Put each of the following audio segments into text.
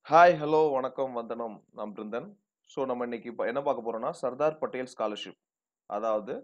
Hi, hello, வணக்கம், வந்தனம். நான் பிருந்தன். ஸோ நம்ம இன்னைக்கு இப்ப என்ன பார்க்க போறோம்னா, சர்தார் பட்டேல் ஸ்காலர்ஷிப். அதாவது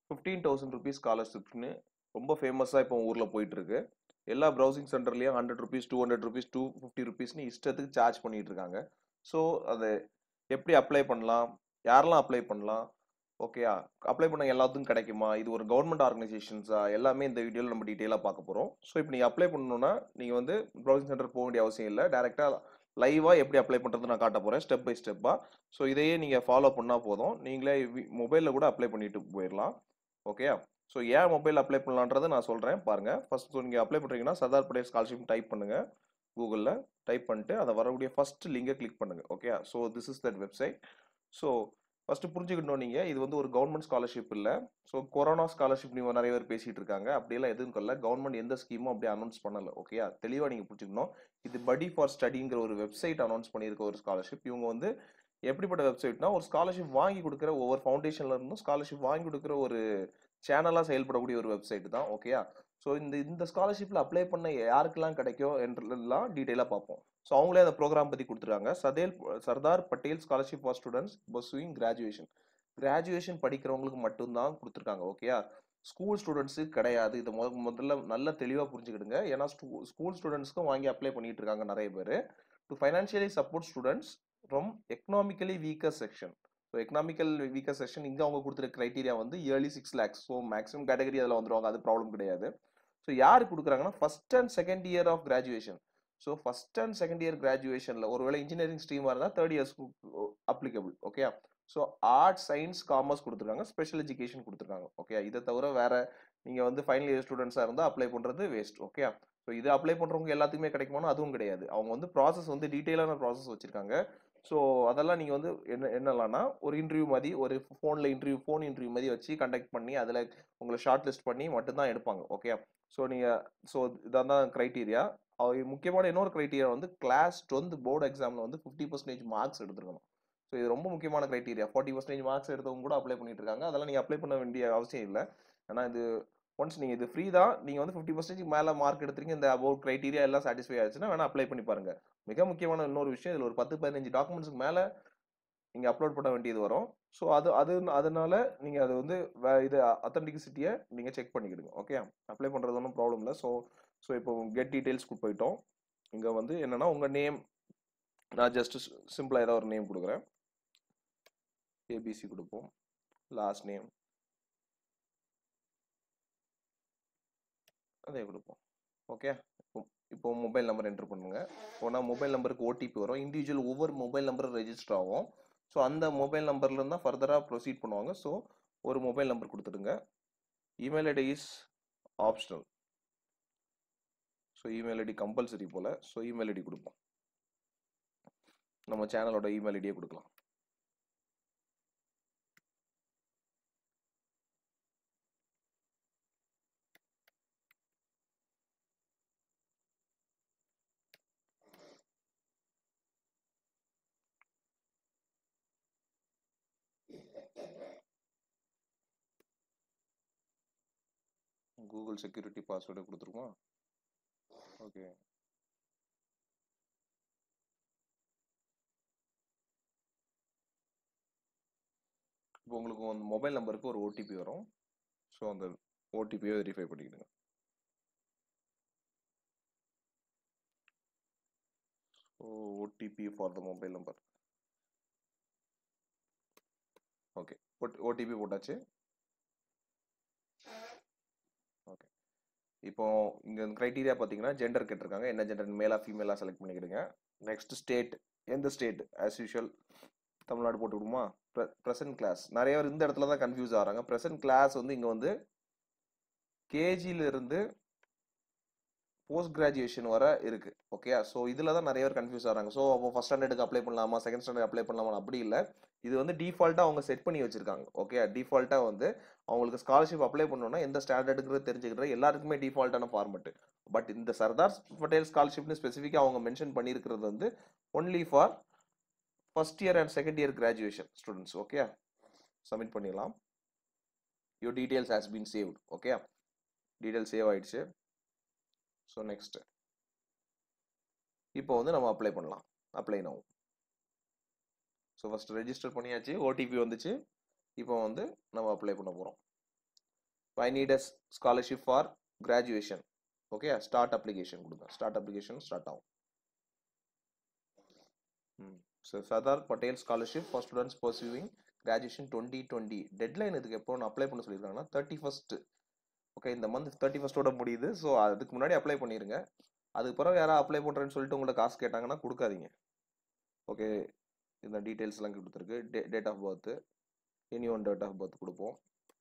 ₹15,000 ஸ்காலர்ஷிப்ன்னு ரொம்ப ஃபேமஸா இப்போ ஊர்ல போயிட்டு இருக்கு. எல்லா ப்ரௌசிங் சென்டர்லயும் ₹100, ₹200, ₹250ன்னு இஷ்டத்துக்கு சார்ஜ் பண்ணிட்டு இருக்காங்க. ஸோ அத எப்படி அப்ளை பண்ணலாம்? யாரெல்லாம் அப்ளை பண்ணலாம்? ஓகேயா? அப்ளை பண்ண எல்லாத்துக்கும் கிடைக்குமா? இது ஒரு கவர்ன்மெண்ட் ஆர்கனைசேஷன்ஸா? எல்லாமே இந்த வீடியோல நம்ம டீட்டெயிலா பார்க்க போறோம். ஸோ இப்போ நீங்க அப்ளை பண்ணணும்னா, நீங்க வந்து ப்ரௌசிங் சென்டர் போ வேண்டிய அவசியம் இல்ல. டைரக்ட்டா லைவா எப்படி அப்ளை பண்றதுன்னு நான் காட்டப் போறேன். ஸ்டெப் பை ஸ்டெப்பா. ஸோ இதையே நீங்க ஃபாலோ பண்ணா போதும். நீங்களே வி மொபைல்ல கூட அப்ளை பண்ணிட்டு போயிரலாம். ஓகேயா? ஸோ ஏன் மொபைல்ல அப்ளை பண்ணலான்றத நான் சொல்றேன். பாருங்க. ஃபர்ஸ்ட் நீங்க அப்ளை பண்றீங்கன்னா, சர்தார் பட்டேல் ஸ்காலர்ஷிப்னு டைப் பண்ணுங்க. கூகுள்ல டைப் பண்ணிட்டு, அத வரக்கூடிய ஃபர்ஸ்ட் லிங்க கிளிக் பண்ணுங்க. ஓகேயா? So this is that website. So first புரிஞ்சுக்கணும் நீங்க. இது வந்து ஒரு கவர்ன்மெண்ட் ஸ்காலர்ஷிப் இல்ல. ஸோ கொரோனா ஸ்காலர்ஷிப் நீங்க நெறைய பேர் பேசிட்டு இருக்காங்க. அப்படியெல்லாம் எதுவும் இல்ல. கவர்ன்மெண்ட் எந்த ஸ்கீமும் அப்படியே அனௌன்ஸ் பண்ணல. ஓகேயா? தெளிவா நீங்க புரிஞ்சுக்கணும். இது படி ஃபார் ஸ்டடிங்கிற ஒரு வெப்சைட் அனௌன்ஸ் பண்ணியிருக்க ஒரு ஸ்காலர்ஷிப். இவங்க வந்து எப்படிப்பட்ட வெப்சைட்னா, ஒரு ஸ்காலர்ஷிப் வாங்கி குடுக்குற ஒவ்வொரு ஃபவுண்டேஷன்ல இருந்தும் ஸ்காலர்ஷிப் வாங்கி குடுக்குற ஒரு சேனலா செயல்படக்கூடிய ஒரு வெப்சைட் தான். ஓகேயா? ஸோ இந்த இந்த ஸ்காலர்ஷிப்ல அப்ளை பண்ண யாருக்கெல்லாம் கிடைக்கும் என்றெல்லாம் டீட்டெயிலா பார்ப்போம். ஸோ அவங்களே அந்த ப்ரோகிராம் பத்தி குடுத்துருக்காங்க. சதேல் Sardar Patel scholarship for students pursuing graduation. Graduation படிக்கிறவங்களுக்கு மட்டும் தான் குடுத்துருக்காங்க. ஓகேயா? ஸ்கூல் ஸ்டூடண்ட்ஸுக்கு கிடையாது. இத மொத முதல்ல நல்லா தெளிவா புரிஞ்சுக்கிடுங்க. ஏன்னா ஸ்டூ ஸ்கூல் ஸ்டூடண்ட்ஸ்க்கும் வாங்கி அப்ளை பண்ணிட்டு இருக்காங்க நெறைய பேரு. To financially support students from economically weaker section. So economical weaker section இங்க அவங்க குடுத்திருக்க கிரைட்டீரியா வந்து yearly 6 lakhs. So maximum category அதுல வந்துருவாங்க. அது ப்ராப்ளம் கிடையாது. ஸோ யாருக்கு குடுக்குறாங்கன்னா, first and second year of graduation. So first and second year கிராஜுவேஷன்ல ஒருவேளை இன்ஜினியரிங் ஸ்ட்ரீமா இருந்தா 3 இயர்ஸ்க்கு அப்ளிகபிள். ஓகேயா? ஸோ ஆர்ட்ஸ், சயன்ஸ், காமர்ஸ் குடுத்துருக்காங்க. ஸ்பெஷல் எஜுகேஷன் குடுத்துருக்காங்க. ஓகேயா? இத தவிர வேற நீங்க வந்து ஃபைனல் இயர் ஸ்டூடண்ட்ஸா இருந்தா அப்ளை பண்றது வேஸ்ட். ஓகேயா? ஸோ இது அப்ளை பண்றவங்க எல்லாத்துக்குமே கிடைக்குமான்னா, அதுவும் கிடையாது. அவங்க வந்து ப்ராசஸ் வந்து டீட்டெயிலான ப்ராசஸ் வச்சிருக்காங்க. ஸோ அதெல்லாம் நீங்க வந்து என்ன என்னலான்னா, ஒரு இன்டர்வியூ மாரி ஒரு ஃபோன்ல இன்டர்வியூ ஃபோன் இன்டர்வியூ மாரி வச்சு கண்டக்ட் பண்ணி, அதுல உங்கள ஷார்ட் லிஸ்ட் பண்ணி மட்டும் தான் எடுப்பாங்க. ஓகேயா? ஸோ நீங்க ஸோ இதான் தான் கிரைட்டீரியா. அ முக்கியமான இன்னொரு கிரைட்டீரியா வந்து கிளாஸ் 12த் போர்ட் எக்ஸாம்ல வந்து 50% மார்க்ஸ் எடுத்திருக்கணும். ஸோ இது ரொம்ப முக்கியமான கிரைட்டீரியா. 40% மார்க்ஸ் எடுத்தவங்க கூட அப்ளை பண்ணிட்டு இருக்காங்க. அதெல்லாம் நீங்க அப்ளை பண்ண வேண்டிய அவசியம் இல்ல. ஏன்னா இது ஒன்ஸ் நீங்க இது ஃப்ரீ தான். நீங்க வந்து 50% மேல மார்க் எடுத்திருக்கீங்க. இந்த அபோவ் கிரைட்டீரியா எல்லாம் சாட்டிஸ்ஃபை ஆச்சுன்னா வேணா அப்ளை பண்ணி பாருங்க. மிக முக்கியமான இன்னொரு விஷயம், இதுல ஒரு 10, 15 டாக்குமெண்ட்ஸ்க்கு மேல நீங்க அப்லோட் பண்ண வேண்டியது வரும். ஸோ அது அது அதனால நீங்க அது வந்து வே இது ஆத்தென்டிசிட்டிய நீங்க செக் பண்ணிக்கிடுங்க. ஓகேயா? அப்ளை பண்றது ஒண்ணும் ப்ராப்ளம் இல்ல. ஸோ ஸோ இப்போ கெட் டீட்டெயில்ஸ்க்கு போயிட்டோம். இங்க வந்து என்னன்னா, உங்க நேம் நான் ஜஸ்ட் சி சிம்பிளா ஏதாவது ஒரு நேம் குடுக்குறேன். ஏபிசி குடுப்போம். Last name. அதே குடுப்போம். ஓகே. இப்போ இப்போ மொபைல் நம்பர் என்டர் பண்ணுங்க. போனா மொபைல் நம்பருக்கு ஓடிபி வரும். இண்டிவிஜுவல் ஒவ்வொரு மொபைல் நம்பரும் ரெஜிஸ்டர் ஆகும். ஸோ அந்த மொபைல் நம்பர்ல இருந்து தான் ஃபர்தரா ப்ரொசீட் பண்ணுவாங்க. ஸோ ஒரு மொபைல் நம்பர் குடுத்துடுங்க. Email ID is optional. So email ID compulsory போல. ஸோ இமெயில் ஐடி குடுப்போம். நம்ம சேனலோட இமெயில் ஐடியே குடுக்கலாம். கூகுள் செக்யூரிட்டி பாஸ்வேர்டு குடுத்துருமா? ஓகே. இப்போ உங்களுக்கு உங்க மொபைல் நம்பருக்கு ஒரு ஓடிபி வரும். ஸோ அந்த ஓடிபிய வெரிஃபை பண்ணிக்கிடுங்க. So OTP for the mobile number. Okay. ஓட் ஓடிபி போட்டாச்சு. ஓகே. இப்போ இங்க கிரைட்டீரியா பார்த்தீங்கன்னா, ஜெண்டர் கேட்டிருக்காங்க. என்ன ஜெண்டர் மேலா, ஃபீமேலா செலக்ட் பண்ணிக்கிடுங்க. Next state. எந்த ஸ்டேட்? ஆஸ் யூசுவல் தமிழ்நாடு போட்டுவிடுமா? பிர பிரசன்ட் கிளாஸ். நெறைய பேர் இந்த இடத்துல தான் கன்ஃப்யூஸ் ஆகுறாங்க. பிரசன்ட் கிளாஸ் வந்து இங்க வந்து கேஜில இருந்து போஸ்ட் கிராஜுவேஷன் வர இருக்கு. ஓகேயா? ஸோ இதுல தான் நெறைய பேர் கன்ஃப்யூஸ் ஆகுறாங்க. ஸோ அப்போ ஃபர்ஸ்ட் ஸ்டாண்டர்டுக்கு அப்ளை பண்ணலாமா? செகண்ட் ஸ்டாண்டர்ட் அப்ளை பண்ணலாமா? அப்படி இல்ல. இது வந்து டிஃபால்ட்டா அவங்க செட் பண்ணி வச்சிருக்காங்க. ஓகேயா? டிஃபால்ட்டா வந்து அவங்களுக்கு ஸ்காலர்ஷிப் அப்ளை பண்ணணும்னா எந்த ஸ்டாண்டர்டுங்கிறது தெரிஞ்சுக்கிறது எல்லாருக்குமே டிஃபால்ட்டான ஃபார்மட். பட் இந்த சர்தார் பட்டேல் ஸ்காலர்ஷிப்னு ஸ்பெசிஃபிக்கா அவங்க மென்ஷன் பண்ணியிருக்கிறது வந்து only for first year and second year graduation students. ஓகேயா? சப்மிட் பண்ணிடலாம். Your details has been saved. ஓகேயா? டீட்டெயில் சேவ் ஆயிடுச்சு. So next. இப்போ வந்து நம்ம அப்ளை பண்ணலாம். Apply now so first register பண்ணியாச்சு ஓடிபி வந்துச்சு இப்போ வந்து நம்ம அப்ளை பண்ண போகிறோம் I need a scholarship for graduation okay start application கொடுங்க ஸ்டார்ட் அப்ளிகேஷன் ஸ்டார்ட் ஆகும் so Sardar Patel scholarship for students pursuing graduation twenty twenty deadline இதுக்கு எப்போ நான் அப்ளை பண்ண சொல்லியிருக்காங்கன்னா தேர்ட்டி ஃபஸ்ட்டு ஓகே இந்த மந்த் தேர்ட்டி ஃபஸ்ட்டோட முடியுது ஸோ அதுக்கு முன்னாடி அப்ளை பண்ணிடுங்க அதுக்கு பிறகு யாராவது அப்ளை பண்ணுறேன்னு சொல்லிட்டு உங்களை காசு கேட்டாங்கன்னா கொடுக்காதீங்க ஓகே இந்த டீட்டெயில்ஸ்லாம் கொடுத்துருக்கு டே date of birth any one date of birth கொடுப்போம்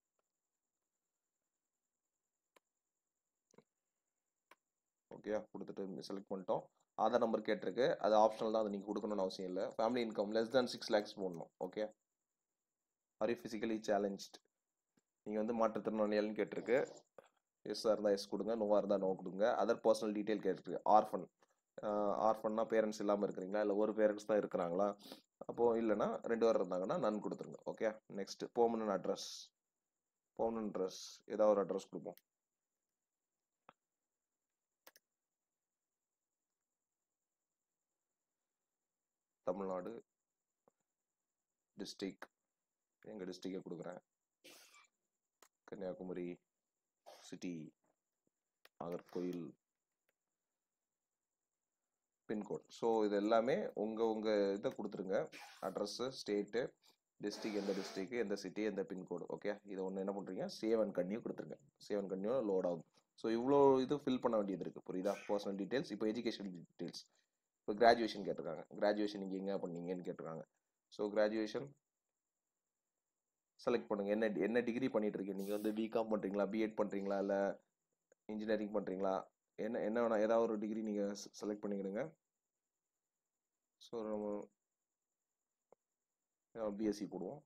ஓகே கொடுத்துட்டு செலக்ட் பண்ணிட்டோம் ஆதார் நம்பர் கேட்டிருக்கு அது ஆப்ஷனல் தான் அது நீங்கள் கொடுக்கணும்னு அவசியம் இல்லை family income less than six lakhs போடணும் okay are you physically challenged நீங்கள் வந்து மாற்றுத்திறனாளிகள்னு கேட்டிருக்கு எஸ்ஸாக இருந்தால் எஸ் கொடுங்க நோவாக இருந்தால் நோ கொடுங்க அதர் பர்சனல் டீட்டெயில் கேட்டிருக்கு ஆர்ஃபன் ஆர்ஃபன்னா பேரண்ட்ஸ் இல்லாமல் இருக்கிறீங்களா இல்லை ஒரு பேரண்ட்ஸ் தான் இருக்கிறாங்களா அப்போது இல்லைன்னா ரெண்டு பேர் இருந்தாங்கன்னா நன் கொடுத்துருங்க okay next permanent address permanent address ஏதாவது ஒரு அட்ரஸ் கொடுப்போம் தமிழ்நாடு டிஸ்ட்ரிக் எங்கள் டிஸ்ட்ரிக்டை கொடுக்குறேன் Kanyakumari city Nagercoil pincode so இது எல்லாமே உங்கள் உங்கள் இதை கொடுத்துருங்க அட்ரஸ்ஸு ஸ்டேட்டு டிஸ்ட்ரிக் எந்த டிஸ்ட்ரிக் எந்த சிட்டி எந்த பின்கோடு ஓகே இதை ஒன்று என்ன பண்ணுறீங்க சேவ் அண்ட் கன்னியூ கொடுத்துருங்க சேவ் அண்ட் கன்னியூ லோட் ஆகும் ஸோ இவ்வளோ இது ஃபில் பண்ண வேண்டியது இருக்குது புரியுதா பர்சனல் டீட்டெயில்ஸ் இப்போ எஜுகேஷன் டீட்டெயில்ஸ் இப்போ கிராஜுவேஷன் கேட்டிருக்காங்க கிராஜுவேஷன் நீங்கள் எங்கே பண்ணீங்கன்னு கேட்டிருக்காங்க ஸோ கிராஜுவேஷன் செலக்ட் பண்ணுங்கள் என்ன என்ன டிகிரி பண்ணிட்டு இருக்கீங்க நீங்கள் வந்து பிகாம் பண்ணுறீங்களா பிஎட் பண்ணுறீங்களா இல்லை இன்ஜினியரிங் பண்ணுறீங்களா என்ன என்ன வேணா ஏதாவது ஒரு டிகிரி நீங்கள் செலக்ட் பண்ணிக்கிடுங்க ஸோ நம்ம பிஎஸ்சி போடுவோம்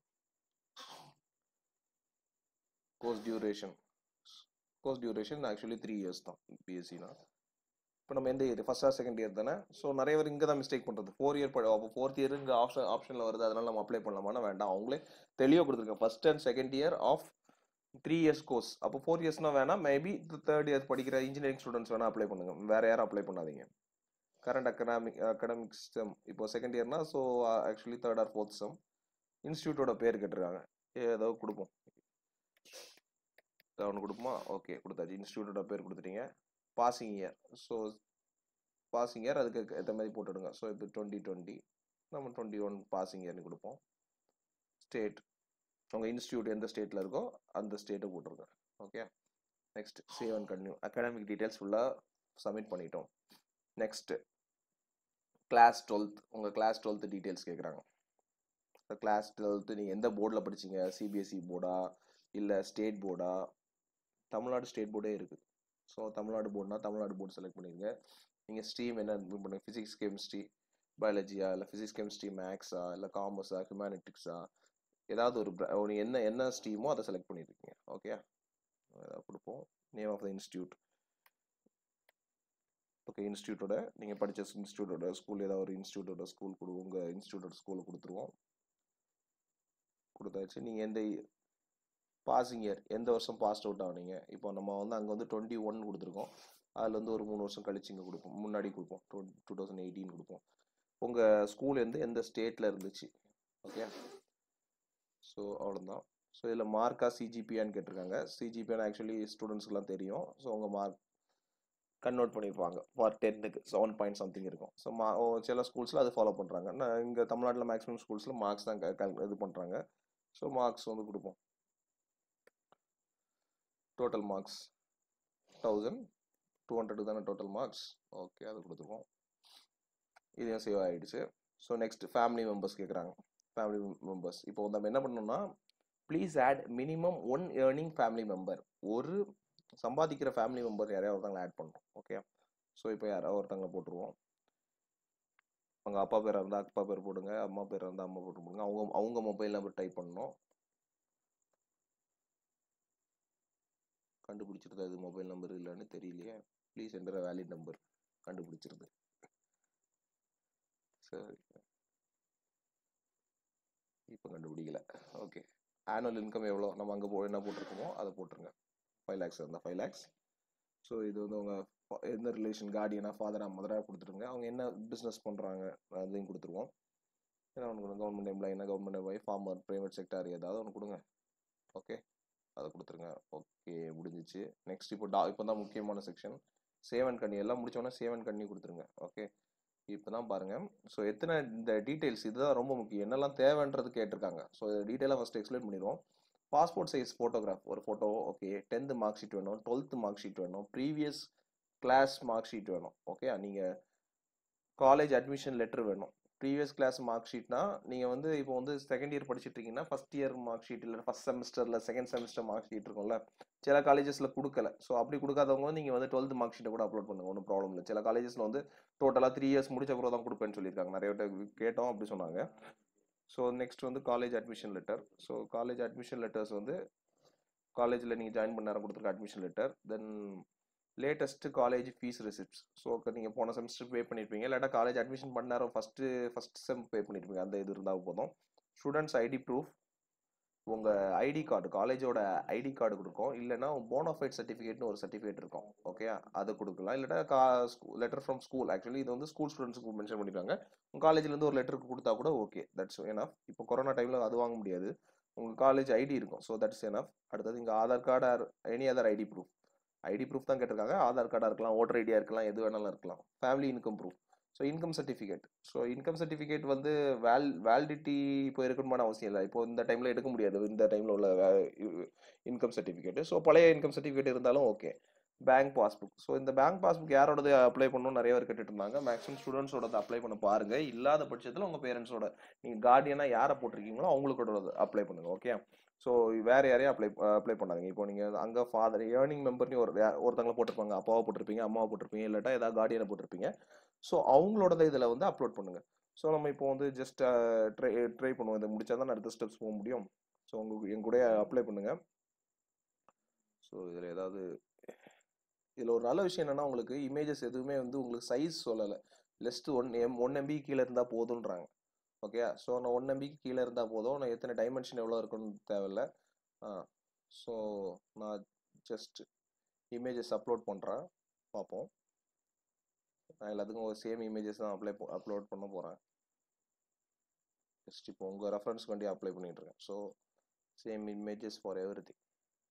course duration course duration actually three years தான் பிஎஸ்சினா இப்போ நம்ம எந்த year first or second year தானே ஸோ நிறைய பேர் இங்கே தான் மிஸ்டேக் பண்ணுறது ஃபோர் இயர் அப்போ ஃபோர்த் இயர் இங்கே ஆப்ஷன் ஆப்ஷனில் வருது அதனால நம்ம அப்ளை பண்ணலாமான்னா வேண்டாம் அவங்களே தெளிவாக கொடுத்துருங்க first and second year of three years course அப்போ ஃபோர் இயர்ஸ்னா வேணாம் மேபி தேர்ட் இயர் படிக்கிற இன்ஜினியரிங் ஸ்டூடெண்ட்ஸ் வேணால் அப்ளை பண்ணுங்க வேற யாரும் அப்ளை பண்ணாதீங்க கரண்ட் அக்கடாமிக் அகடமிக் செம் இப்போ செகண்ட் இயர்னா so actually third or fourth sem இன்ஸ்டியூட்டோட பேர் கேட்டிருக்காங்க ஏதோ கொடுப்போம் ஒன்று கொடுப்போமா ஓகே கொடுத்தாச்சு இன்ஸ்டியூட்டோட பேர் கொடுத்துட்டீங்க passing year so passing year அதுக்கு ஏற்ற மாதிரி போட்டுடுங்க ஸோ இப்போ டுவெண்ட்டி டுவெண்ட்டி நம்ம டுவெண்ட்டி ஒன் பாசிங் இயர்னு கொடுப்போம் ஸ்டேட் உங்கள் இன்ஸ்டியூட் எந்த ஸ்டேட்டில் இருக்கோ அந்த ஸ்டேட்டை போட்டுருங்க okay next save and continue academic details ஃபுல்லாக சப்மிட் பண்ணிட்டோம் நெக்ஸ்ட்டு கிளாஸ் டுவெல்த் உங்கள் கிளாஸ் டுவெல்த் டீட்டெயில்ஸ் கேட்குறாங்க கிளாஸ் டுவெல்த்து நீங்கள் எந்த போர்டில் படிச்சீங்க சிபிஎஸ்சி போர்டா இல்லை ஸ்டேட் போர்டா தமிழ்நாடு ஸ்டேட் போர்டே இருக்குது ஸோ தமிழ்நாடு போர்டுனா தமிழ்நாடு போர்டு செலக்ட் பண்ணிடுங்க நீங்கள் ஸ்ட்ரீம் என்ன பண்ணுங்க ஃபிசிக்ஸ் கெமிஸ்ட்ரி பயாலஜியா இல்லை ஃபிசிக்ஸ் கெமிஸ்ட்ரி மேக்ஸா இல்லை காமர்ஸா ஹியூமனிட்டிக்ஸா ஏதாவது ஒரு ஒரு என்ன என்ன ஸ்ட்ரீமோ அதை செலக்ட் பண்ணியிருக்கீங்க ஓகே ஏதாவது கொடுப்போம் name of the institute okay இன்ஸ்டியூட்டோட நீங்கள் படித்த இன்ஸ்டியூட்டோட ஸ்கூல் ஏதாவது ஒரு இன்ஸ்டியூட்டோட ஸ்கூல் கொடு உங்கள் இன்ஸ்டியூட்டோட ஸ்கூலில் கொடுத்துருவோம் கொடுத்தாச்சு நீங்கள் எந்த பாசிங் இயர் எந்த வருஷம் பாஸ்ட் அவுட் ஆனீங்க இப்போ நம்ம வந்து அங்கே வந்து டுவெண்ட்டி ஒன் கொடுத்துருக்கோம் அதில் வந்து ஒரு மூணு வருஷம் கழிச்சு இங்கே கொடுப்போம் முன்னாடி கொடுப்போம் டூ டூ தௌசண்ட் எயிட்டீன் கொடுப்போம் உங்கள் ஸ்கூல் வந்து எந்த ஸ்டேட்டில் இருந்துச்சு ஓகே ஸோ அவ்வளோதான் ஸோ இதில் மார்க்கா சிஜிபியான்னு கேட்டிருக்காங்க சிஜிபியான்னு ஆக்சுவலி ஸ்டூடெண்ட்ஸ்க்குலாம் தெரியும் ஸோ உங்கள் மார்க் கன்வெர்ட் பண்ணியிருப்பாங்க ஃபார் டென்த்துக்கு செவன் பாயிண்ட் சம்திங் இருக்கும் ஸோ மா சில ஸ்கூல்ஸில் அது ஃபாலோ பண்ணுறாங்க நான் இங்கே தமிழ்நாட்டில் மேக்ஸிமம் ஸ்கூல்ஸில் மார்க்ஸ் தான் இது பண்ணுறாங்க ஸோ மார்க்ஸ் வந்து கொடுப்போம் total marks thousand two hundred தானே டோட்டல் மார்க்ஸ் ஓகே அது கொடுத்துருவோம் இதையும் சேவ் ஆகிடுச்சு ஸோ நெக்ஸ்ட் ஃபேமிலி மெம்பர்ஸ் கேட்குறாங்க ஃபேமிலி மெம்பர்ஸ் இப்போ நம்ம என்ன பண்ணணும்னா please add minimum one earning family member ஒரு சம்பாதிக்கிற ஃபேமிலி மெம்பர் யாரையாவது ஒருத்தங்களை ஆட் பண்ணுறோம் ஓகே ஸோ இப்போ யாராவது ஒருத்தங்களை போட்டுருவோம் அவங்க அப்பா பேர் இருந்தால் அப்பா பேர் போடுங்க அம்மா பேர் இருந்தால் அம்மா போட்டு போடுங்க அவங்க அவங்க மொபைல் நம்பர் டைப் பண்ணணும் கண்டுபிடிச்சிருது அது மொபைல் நம்பர் இல்லைன்னு தெரியலையே ப்ளீஸ் என்ற வேலிட் நம்பர் கண்டுபிடிச்சிருது சரி இப்போ கண்டுபிடிக்கல ஓகே ஆனுவல் இன்கம் எவ்வளோ நம்ம அங்கே போ என்ன போட்டிருக்கோமோ அதை போட்டுருங்க ஃபைவ் லேக்ஸ் இருந்தால் ஃபைவ் லேக்ஸ் ஸோ இது வந்து உங்கள் எந்த ரிலேஷன் கார்டியனா ஃபாதரா மதரா கொடுத்துருங்க அவங்க என்ன பிஸ்னஸ் பண்ணுறாங்க அதையும் கொடுத்துருவோம் ஏன்னா ஒன்று கொடுங்க கவர்மெண்ட் எம்ப்ளாயினா government employee farmer private sector ஏதாவது ஒன்று கொடுங்க ஓகே அதை கொடுத்துருங்க ஓகே முடிஞ்சிச்சு நெக்ஸ்ட் இப்போ டா இப்போ தான் முக்கியமான செக்ஷன் சேவன் கண்ணி எல்லாம் முடிச்சோடனே சேவன் கண்ணி கொடுத்துருங்க ஓகே இப்போ தான் பாருங்க ஸோ எத்தனை இந்த டீட்டெயில்ஸ் இதுதான் ரொம்ப முக்கியம் என்னெல்லாம் தேவைன்றது கேட்டிருக்காங்க ஸோ இதை டீட்டெயிலாக ஃபஸ்ட் எக்ஸ்பிளைன் பண்ணிடுவோம் பாஸ்போர்ட் சைஸ் ஃபோட்டோகிராஃப் ஒரு photo okay tenth mark sheet வேணும் டுவெல்த்து மார்க் ஷீட் வேணும் ப்ரீவியஸ் கிளாஸ் மார்க் ஷீட் வேணும் ஓகே நீங்கள் காலேஜ் அட்மிஷன் லெட்டர் வேணும் ப்ரீவியஸ் கிளாஸ் மார்க் ஷீட்னா நீங்கள் வந்து இப்போ வந்து செகண்ட் இயர் படிச்சுட்டு இருக்கீங்கன்னா ஃபஸ்ட் இயர் மார்க் ஷீட் இல்லை ஃபஸ்ட் செமஸ்டரில் செகண்ட் செமஸ்டர் மார்க் ஷீட் இருக்கும்ல சில காலேஜஸில் கொடுக்கல ஸோ அப்படி கொடுக்காதவங்க நீங்கள் வந்து டுவெல்த் மார்க் ஷீட்டை கூட அப்லோட் பண்ணுங்க ஒன்றும் ப்ராப்ளம் இல்லை சில காலேஜஸில் வந்து டோட்டலாக த்ரீ இயர்ஸ் முடிச்ச அப்புறம் தான் கொடுப்பேன்னு சொல்லியிருக்காங்க நிறைய பேர் கேட்டோம் அப்படி சொன்னாங்க ஸோ நெக்ஸ்ட் வந்து college admission letter so college admission letters வந்து காலேஜில் நீங்கள் ஜாயின் பண்ண நேரம் கொடுத்துருக்க admission letter then latest college fees receipts so நீங்கள் போன செமஸ்டர் பே பண்ணியிருப்பீங்க இல்லாட்டா காலேஜ் அட்மிஷன் பண்ண நேரம் ஃபஸ்ட்டு ஃபஸ்ட் செம் பே பண்ணியிருப்பீங்க அந்த இது இருந்தால் போதும் ஸ்டூடெண்ட்ஸ் ஐடி ப்ரூஃப் உங்கள் ஐடி கார்டு காலேஜோட ஐடி கார்டு கொடுக்கும் இல்லைன்னா போனோஃபைட் சர்டிஃபிகேட்னு ஒரு சர்டிஃபிகேட் இருக்கும் ஓகே அது கொடுக்கலாம் இல்லைன்னா கா லெட்டர் ஃப்ரம் ஸ்கூல் ஆக்சுவலி இது வந்து ஸ்கூல் ஸ்டூடெண்ட்ஸுக்கு மென்ஷன் பண்ணியிருக்காங்க உங்கள் காலேஜ்லேருந்து ஒரு லெட்டருக்கு கொடுத்தா கூட ஓகே தட்ஸ் ஏன்னா இப்போ கொரோனா டைமில் அது வாங்க முடியாது உங்கள் காலேஜ் ஐடி இருக்கும் ஸோ தட்ஸ் எனஃப் அடுத்தது இங்கே Aadhaar card or any other ID proof ID proof தான் கேட்டிருக்காங்க ஆதார் கார்டாக இருக்கலாம் ஓட்டர் ஐடியா இருக்கலாம் எது வேணாலும் இருக்கலாம் family income proof so income certificate so income certificate வந்து வேல் வேலிடிட்டி இப்போ இருக்கணுமான அவசியம் இல்லை இப்போ இந்த டைமில் எடுக்க முடியாது இந்த டைமில் உள்ள இன்கம் சர்டிஃபிகேட் ஸோ பழைய இன்கம் சர்டிஃபிகேட் இருந்தாலும் ஓகே பேங்க் பாஸ்புக் ஸோ இந்த பேங்க் பாஸ்புக் யாரோடது அப்ளை பண்ணணும் நிறைய பேர் கேட்டுட்டு இருந்தாங்க மேக்ஸிமம் ஸ்டூடெண்ட்ஸோட அப்ளை பண்ண பாருங்க இல்லாத பட்சத்தில் உங்கள் பேரண்ட்ஸோட நீங்கள் கார்டியனாக யாரை போட்டிருக்கீங்களோ அவங்களோட அப்ளை பண்ணுங்க ஓகே ஸோ வேற யாரையும் அப்ளை அப்ளை பண்ணாதீங்க இப்போ நீங்கள் அங்கே ஃபாதர் ஏர்னிங் மெம்பர்னு ஒரு ஒருத்தங்களை போட்டிருப்பாங்க அப்பாவை போட்டிருப்பீங்க அம்மாவை போட்டிருப்பீங்க இல்லாட்டா ஏதாவது கார்டியனை போட்டிருப்பீங்க ஸோ அவங்களோட இதில் வந்து அப்லோட் பண்ணுங்க ஸோ நம்ம இப்போ வந்து ஜஸ்ட் ட்ரை ட்ரை பண்ணுவோம் இதை முடிச்சா தான் அடுத்த ஸ்டெப்ஸ் போக முடியும் ஸோ உங்களுக்கு என் கூட அப்ளை பண்ணுங்க ஸோ இதில் ஏதாவது இதில் ஒரு நல்ல விஷயம் என்னன்னா உங்களுக்கு இமேஜஸ் எதுவுமே வந்து உங்களுக்கு சைஸ் சொல்லலை least one M one MB கீழே இருந்தால் போதுன்றாங்க ஓகே ஸோ நான் ஒன் எம்பிக்கு கீழே இருந்தால் போதும் நான் எத்தனை டைமென்ஷன் எவ்வளோ இருக்குன்னு தேவையில்ல ஆ ஸோ நான் ஜஸ்ட் இமேஜஸ் அப்லோட் பண்ணுறேன் பார்ப்போம் நான் எல்லாத்துக்கும் ஒரு சேம் இமேஜஸ் தான் அப்ளை அப்லோட் பண்ண போகிறேன் ஜஸ்ட் இப்போ உங்கள் ரெஃபரன்ஸ் வண்டி அப்ளை பண்ணிட்டு இருக்கேன் so same images for everything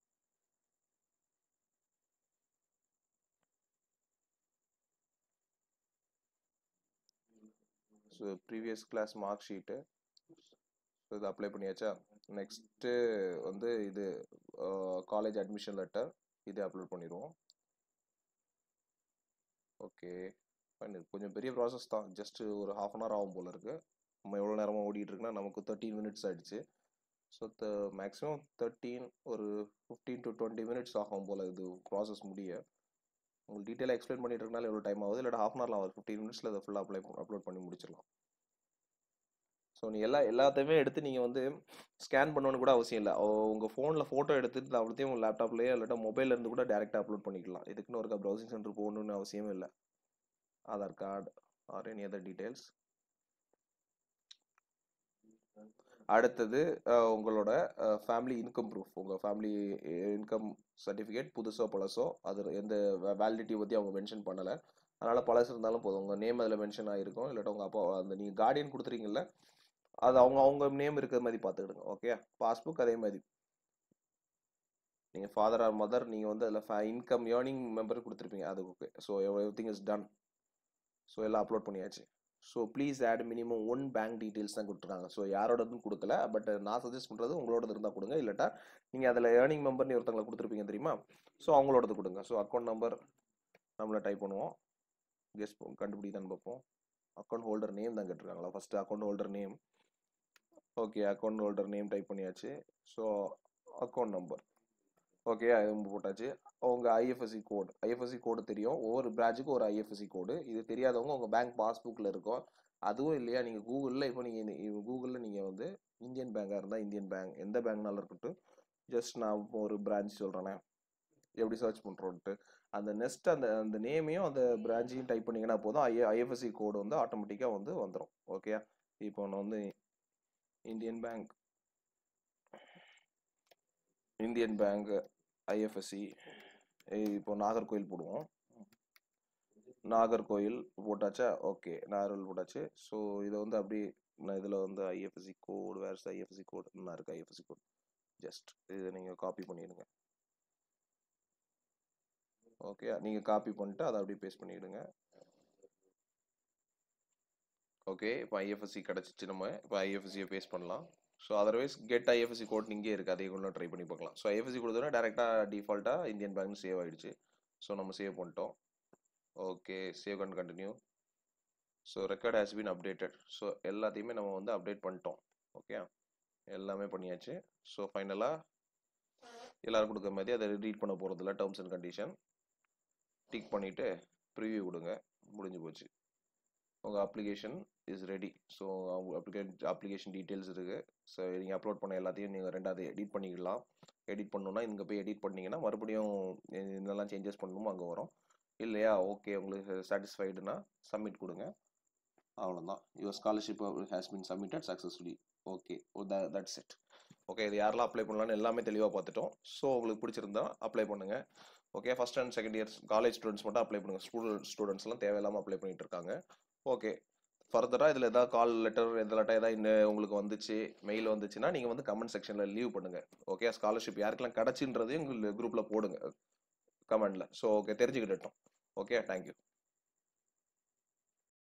so previous class mark sheet so இது அப்ளை பண்ணியாச்சா நெக்ஸ்ட்டு வந்து இது காலேஜ் அட்மிஷன் லெட்டர் இது அப்லோட் பண்ணிடுவோம் ஓகே ஃபைன் இது கொஞ்சம் பெரிய ப்ராசஸ் தான் ஜஸ்ட் ஒரு ஹாஃப் அன் ஹவர் ஆகும் போல இருக்கு நம்ம எவ்வளோ நேரமாக ஓடிட்டு இருக்குன்னா நமக்கு தேர்ட்டீன் மினிட்ஸ் ஆயிடுச்சு ஸோ த மேக்ஸிமம் தேர்ட்டீன் ஒரு ஃபிஃப்டீன் டு டுவெண்ட்டி மினிட்ஸ் ஆகும் போல் இது ப்ராசஸ் முடிய உங்களுக்கு டீட்டெயிலாக எக்ஸ்பிளைன் பண்ணிட்டு இருக்கனால எவ்வளோ டைம் ஆகுது இல்லை ஹாஃப் அன் ஹவர்லாம் ஒரு ஃபிஃப்டீன் மினிட்ஸில் அதை ஃபுல்லாக அப்ளை அப்லோட் பண்ணி முடிச்சிடலாம் ஸோ நீ எல்லா எல்லாத்தையுமே எடுத்து நீங்கள் வந்து ஸ்கேன் பண்ணணும்னு கூட அவசியம் இல்லை உங்கள் ஃபோனில் ஃபோட்டோ எடுத்துட்டு அவ்வளோத்தையும் உங்கள் லேப்டாப்லேயே இல்லாட்டா மொபைல்ல இருந்து கூட டேரெக்டாக அப்லோட் பண்ணிக்கலாம் இதுக்குன்னு ஒரு ப்ரௌசிங் சென்டர் போகணும்னு அவசியமே இல்லை Aadhaar card or any other details அடுத்தது அஹ், உங்களோட ஃபேமிலி இன்கம் ப்ரூஃப் உங்கள் ஃபேமிலி இன்கம் சர்டிஃபிகேட் புதுசோ பழசோ அது எந்த வேலிடிட்டி பற்றி அவங்க மென்ஷன் பண்ணலை அதனால் பழசு இருந்தாலும் போதும் உங்கள் நேம் அதில் மென்ஷன் ஆகிருக்கும் இல்லாட்டா உங்கள் அப்பா அந்த நீங்கள் கார்டியன் கொடுத்துறீங்கல்ல அது அவங்க அவங்க நேம் இருக்கிற மாதிரி பார்த்துக்கிடுங்க ஓகே பாஸ்புக் அதே மாதிரி நீங்கள் ஃபாதர் ஆர் மதர் நீங்கள் வந்து அதில் இன்கம் ஏர்னிங் மெம்பர் கொடுத்துருப்பீங்க அது okay so everything is done so எல்லாம் அப்லோட் பண்ணியாச்சு so please add minimum one bank details தான் கொடுத்துருக்காங்க ஸோ யாரோடதும் கொடுக்கல பட் நான் சஜஸ்ட் பண்ணுறது உங்களோடது இருந்தால் கொடுங்க இல்லாட்டா நீங்கள் அதில் ஏர்னிங் மெம்பர்னு ஒருத்தங்களை கொடுத்துருப்பீங்க தெரியுமா ஸோ அவங்களோடது கொடுங்க ஸோ அக்கௌண்ட் நம்பர் நம்மள டைப் பண்ணுவோம் கெஸ் கண்டுபிடிதான்னு பார்ப்போம் அக்கௌண்ட் ஹோல்டர் நேம் தான் கேட்டிருக்காங்களா first account holder name okay account holder name type பண்ணியாச்சு ஸோ அக்கௌண்ட் நம்பர் ஓகே அது போட்டாச்சு உங்கள் ஐஎஃப்எஸ்சி கோடு ஐஎஃப்எஸ்சி கோடு தெரியும் ஒவ்வொரு பிரான்ச்சுக்கும் ஒரு ஐஎஃப்எஸ்சி கோடு இது தெரியாதவங்க உங்கள் பேங்க் பாஸ்புக்கில் இருக்கும் அதுவும் இல்லையா நீங்கள் கூகுளில் இப்போ நீங்கள் கூகுளில் நீங்கள் வந்து இந்தியன் பேங்காக இருந்தால் இந்தியன் பேங்க் எந்த பேங்க்னாலும் இருக்கட்டும் ஜஸ்ட் நான் இப்போ ஒரு பிரான்ச் சொல்கிறேனே எப்படி சர்ச் பண்ணுறோன்ட்டு அந்த நெக்ஸ்ட் அந்த அந்த நேமையும் அந்த பிரான்ச்சையும் டைப் பண்ணிங்கன்னா போதும் ஐ ஐஎஃப்எஸ்சி கோடு வந்து ஆட்டோமேட்டிக்காக வந்து வந்துடும் ஓகே இப்போ நான் வந்து Indian Bank Indian Bank IFSC இப்போ நாகர்கோயில் போடுவோம் நாகர்கோயில் போட்டாச்சா ஓகே நாகர்கோயில் போட்டாச்சு ஸோ இதை வந்து அப்படியே நான் இதில் வந்து IFSC code where's IFSC code நான் இருக்கு ஐஎஃப்எஸ்சி கோட் ஜஸ்ட் இதை நீங்கள் காப்பி பண்ணிடுங்க ஓகே நீங்கள் காப்பி பண்ணிட்டு அதை அப்படியே பேஸ்ட் பண்ணிவிடுங்க ஓகே இப்போ ஐஎஃப்எஸ்சி கிடச்சிச்சு நம்ம இப்போ ஐஎஃப்எஸ்சியை பேஸ்ட் பண்ணலாம் so otherwise get IFSC code இங்கே இருக்குது அதை கூட ட்ரை பண்ணி பார்க்கலாம் ஸோ ஐஎஃப்எஸ்சி கொடுத்தோன்னா டேரெக்டாக டிஃபால்ட்டாக இந்தியன் பேங்க் சேவ் ஆகிடுச்சு ஸோ நம்ம சேவ் பண்ணிட்டோம் okay save and continue so record has been updated so எல்லாத்தையுமே நம்ம வந்து அப்டேட் பண்ணிட்டோம் ஓகே எல்லாமே பண்ணியாச்சு ஸோ ஃபைனலாக எல்லோரும் கொடுக்குற மாதிரி அதை ரீட் பண்ண போகிறதில்ல டேர்ம்ஸ் அண்ட் கண்டிஷன் டிக் பண்ணிவிட்டு ப்ரிவியூ கொடுங்க முடிஞ்சு போச்சு உங்கள் application is ready so application application details இருக்குது ஸோ நீங்கள் அப்லோட் பண்ண எல்லாத்தையும் நீங்கள் ரெண்டாவது எடிட் பண்ணிக்கலாம் எடிட் பண்ணணுன்னா இங்கே போய் எடிட் பண்ணிங்கன்னா மறுபடியும் என்னெல்லாம் சேஞ்சஸ் பண்ணணுமோ அங்கே வரும் இல்லையா ஓகே உங்களுக்கு சாட்டிஸ்ஃபைடுனா சப்மிட் கொடுங்க அவ்வளோதான் your scholarship has been submitted successfully okay that's it okay இது யாரெல்லாம் அப்ளை பண்ணலாம்னு எல்லாமே தெளிவாக பார்த்துட்டோம் ஸோ உங்களுக்கு பிடிச்சிருந்தா அப்ளை பண்ணுங்கள் okay first and second years college students மட்டும் அப்ளை பண்ணுங்கள் ஸ்டூடெண்ட் ஸ்டூடெண்ட்ஸ்லாம் தேவையில்லாமல் அப்ளை பண்ணிட்டு இருக்காங்க ஓகே ஃபர்தராக இதில் எதாவது கால் லெட்டர் எதாட்டம் ஏதாவது இன்னும் உங்களுக்கு வந்துச்சு மெயில் வந்துச்சுன்னா நீங்கள் வந்து கமெண்ட் செக்ஷனில் லீவ் பண்ணுங்கள் ஓகே ஸ்காலர்ஷிப் யாருக்கெல்லாம் கிடச்சின்றதையும் உங்கள் குரூப்பில் போடுங்க கமெண்டில் ஸோ ஓகே தெரிஞ்சுக்கிட்டோம் ஓகே தேங்க்யூ